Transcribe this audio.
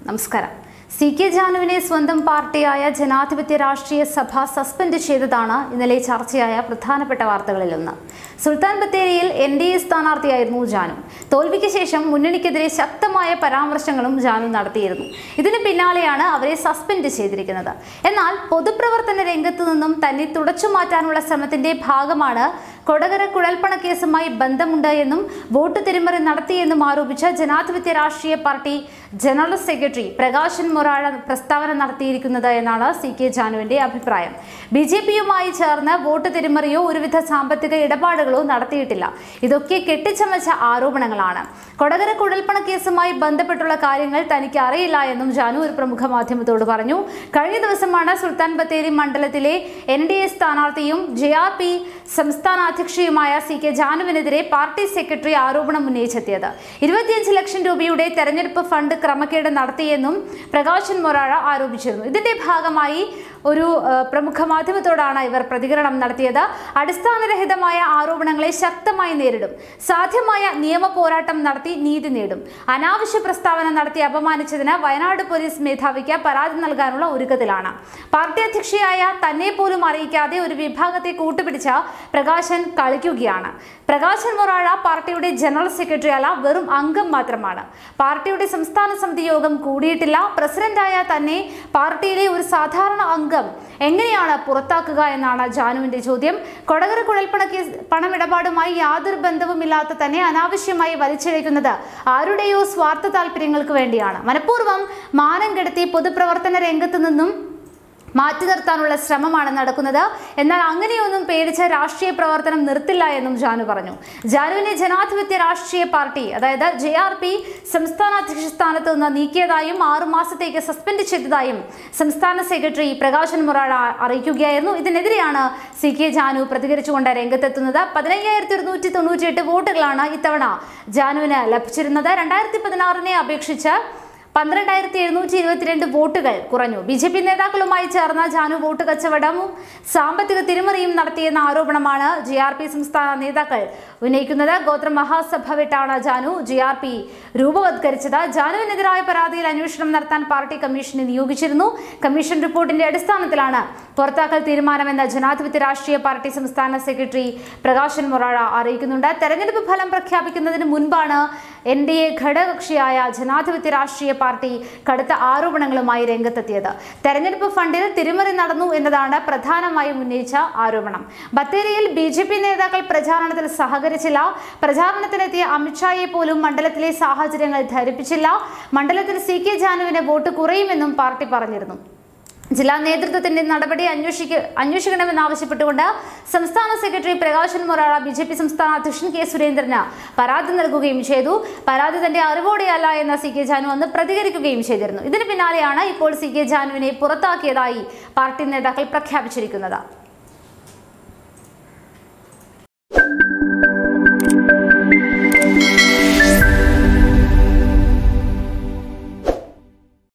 നമസ്കാരം C K ജാനുവിനെ സ്വന്തം പാർട്ടിയായ ജനാധിപത്യ രാഷ്ട്രീയ സഭ സസ്പെൻഡ് ചെയ്തതാണ് ഇന്നലെ ചർച്ചയായ പ്രധാനപ്പെട്ട വാർത്തകളിലൊന്ന് സുൽത്താൻ ബത്തേരിയിൽ എൻ ഡി എ സ്ഥാനാർത്ഥിയായിരുന്നു ജാനു തോൽവിക്ക് ശേഷം മുന്നണിക്കെതിരെ ശക്തമായ പരാമർശങ്ങളും ജാനു നടത്തിയിരുന്നു ഇതിന് പിന്നാലെയാണ് അവരെ സസ്പെൻഡ് ചെയ്തിരിക്കുന്നത് എന്നാൽ പൊതുപ്രവർത്തന രംഗത്ത് നിന്നും തന്നെ തുടച്ചു മാറ്റാനുള്ള ശ്രമത്തിന്റെ ഭാഗമാണ് കൊടകര കുഴൽപ്പണ കേസുമായി ബന്ധമുണ്ട് എന്നും വോട്ട് തിരിമറി നടത്തിയെന്നും ആരോപിച്ച Janadhipathya Rashtriya party general secretary Prakashan Morazha പ്രസ്താവന നടത്തിയിരിക്കുന്നത് എന്നാണ് സി കെ ജാനുവിന്റെ അഭിപ്രായം ബി ജെ പിയുമായി ചേർന്ന് വോട്ട് തിരിമറിയോ ഒരുവിധ സാമ്പത്തിക ഇടപാടുകളോ നടത്തിയിട്ടില്ല ഇതൊക്കെ കെട്ടിച്ചമച്ച ആരോപണങ്ങളാണ് കൊടകര കുഴൽപ്പണ കേസുമായി ബന്ധപ്പെട്ടുള്ള കാര്യങ്ങൾ തനിക്ക് അറിയില്ല എന്നും ജാനു ഒരു പ്രമുഖ മാധ്യമത്തോട് പറഞ്ഞു കഴിഞ്ഞ ദിവസമാണ് സുൽത്താൻ ബത്തേരി മണ്ഡലത്തിലെ എൻ ഡി എ സ്ഥാനാർത്ഥിയും ജെ ആർ പി സംസ്ഥാന അധ്യക്ഷയുമായ സി കെ ജാനുവിനെതിരെ പാർട്ടി സെക്രട്ടറി ആരോപണം ഉന്നയിച്ചെത്തിയത് ഇരുപത്തിയഞ്ച് ലക്ഷം രൂപയുടെ തെരഞ്ഞെടുപ്പ് ഫണ്ട് ക്രമക്കേട് നടത്തിയെന്നും പ്രകാശൻ മൊറാഴ ആരോപിച്ചിരുന്നു ഇതിന്റെ ഭാഗമായി ഒരു ആ, പ്രമുഖ മാധ്യമത്തോടാണ് ഇവർ പ്രതികരണം നടത്തിയത് അടിസ്ഥാനരഹിതമായ ആരോപണങ്ങളെ ശക്തമായി നേരിടും സാധ്യമായ നിയമ പോരാട്ടം നടത്തി നീതി നേടും അനാവശ്യ പ്രസ്താവന നടത്തി അപമാനിച്ചതിന് വയനാട് പോലീസ് മേധാവിക്ക് പരാതി നൽകാനുള്ള ഒരുക്കത്തിലാണ് പാർട്ടി അധ്യക്ഷയായ തന്നെ പോലും അറിയിക്കാതെ ഒരു വിഭാഗത്തെ കൂട്ടുപിടിച്ച പ്രകാശൻ കളിക്കുകയാണ് പ്രകാശൻ മൊറാഴ പാർട്ടിയുടെ ജനറൽ സെക്രട്ടറി അല്ല വെറും അംഗം മാത്രമാണ് പാർട്ടിയുടെ സംസ്ഥാന സമിതി യോഗം കൂടിയിട്ടില്ല പ്രസിഡന്റായ തന്നെ പാർട്ടിയിലെ ഒരു സാധാരണ അംഗം എങ്ങനെയാണ് പുറത്താക്കുക എന്നാണ് ജാനുവിന്റെ ചോദ്യം കൊടകര കുഴൽപ്പണ കേസ് പണമിടപാടുമായി യാതൊരു ബന്ധവുമില്ലാത്ത തന്നെ അനാവശ്യമായി വലിച്ചിഴക്കുന്നത് ആരുടെയോ സ്വാർത്ഥ താല്പര്യങ്ങൾക്ക് വേണ്ടിയാണ് മനഃപൂർവ്വം മാനം കെടുത്തി പൊതുപ്രവർത്തന രംഗത്ത് നിന്നും മാറ്റി നിർത്താനുള്ള ശ്രമമാണ് നടക്കുന്നത് എന്നാൽ അങ്ങനെയൊന്നും പേടിച്ച രാഷ്ട്രീയ പ്രവർത്തനം നിർത്തില്ല എന്നും ജാനു പറഞ്ഞു ജാനുവിനെ ജനാധിപത്യ രാഷ്ട്രീയ പാർട്ടി അതായത് ജെ ആർ പി സംസ്ഥാന അധ്യക്ഷ സ്ഥാനത്ത് നിന്ന് നീക്കിയതായും ആറു മാസത്തേക്ക് സസ്പെൻഡ് ചെയ്തതായും സംസ്ഥാന സെക്രട്ടറി പ്രകാശൻ മൊറാഴ അറിയിക്കുകയായിരുന്നു ഇതിനെതിരെയാണ് സി കെ ജാനു പ്രതികരിച്ചുകൊണ്ട് രംഗത്തെത്തുന്നത് പതിനയ്യായിരത്തി ഒരുന്നൂറ്റി തൊണ്ണൂറ്റിയെട്ട് വോട്ടുകളാണ് ഇത്തവണ ജാനുവിന് ലഭിച്ചിരുന്നത് രണ്ടായിരത്തി പതിനാറിനെ അപേക്ഷിച്ച് പന്ത്രണ്ടായിരത്തി എഴുന്നൂറ്റി ഇരുപത്തിരണ്ട് വോട്ടുകൾ കുറഞ്ഞു ബി ജെ പി നേതാക്കളുമായി ചേർന്ന ജാനു വോട്ട് കച്ചവടവും സാമ്പത്തിക തിരിമറിയും നടത്തിയെന്ന ആരോപണമാണ് ജെ ആർ പി സംസ്ഥാന നേതാക്കൾ ഉന്നയിക്കുന്നത് ഗോത്ര മഹാസഭ വിട്ടാണ് ജാനു ജെ ആർ പി രൂപവത്കരിച്ചത് ജാനുവിനെതിരായ പരാതിയിൽ അന്വേഷണം നടത്താൻ പാർട്ടി കമ്മീഷനെ നിയോഗിച്ചിരുന്നു കമ്മീഷൻ റിപ്പോർട്ടിന്റെ അടിസ്ഥാനത്തിലാണ് പുറത്താക്കൽ തീരുമാനമെന്ന് ജനാധിപത്യ രാഷ്ട്രീയ പാർട്ടി സംസ്ഥാന സെക്രട്ടറി പ്രകാശൻ മൊറാഴ അറിയിക്കുന്നുണ്ട് തെരഞ്ഞെടുപ്പ് ഫലം പ്രഖ്യാപിക്കുന്നതിന് മുൻപാണ് എൻ ഡി എ ഘടകകക്ഷിയായ ജനാധിപത്യ രാഷ്ട്രീയ പാർട്ടി കടുത്ത ആരോപണങ്ങളുമായി രംഗത്തെത്തിയത് തെരഞ്ഞെടുപ്പ് ഫണ്ടിൽ തിരിമറി നടന്നു എന്നതാണ് പ്രധാനമായും ഉന്നയിച്ച ആരോപണം ബത്തേരിയിൽ ബി ജെ പി നേതാക്കൾ പ്രചാരണത്തിൽ സഹകരിച്ചില്ല പ്രചാരണത്തിനെത്തിയ അമിത്ഷായെ പോലും മണ്ഡലത്തിലെ സാഹചര്യങ്ങൾ ധരിപ്പിച്ചില്ല മണ്ഡലത്തിൽ സി കെ ജാനുവിന് വോട്ട് കുറയുമെന്നും പാർട്ടി പറഞ്ഞിരുന്നു ജില്ലാ നേതൃത്വത്തിന്റെ നടപടി അന്വേഷിക്ക അന്വേഷിക്കണമെന്നാവശ്യപ്പെട്ടുകൊണ്ട് സംസ്ഥാന secretary Prakashan Morazha B J P സംസ്ഥാന അധ്യക്ഷൻ കെ സുരേന്ദ്രന് പരാതി നൽകുകയും ചെയ്തു പരാതി തന്റെ അറിവോടെയല്ല എന്ന സി കെ ജാനു അന്ന് പ്രതികരിക്കുകയും ചെയ്തിരുന്നു ഇതിന് പിന്നാലെയാണ് ഇപ്പോൾ സി കെ ജാനുവിനെ പുറത്താക്കിയതായി പാർട്ടി നേതാക്കൾ പ്രഖ്യാപിച്ചിരിക്കുന്നത്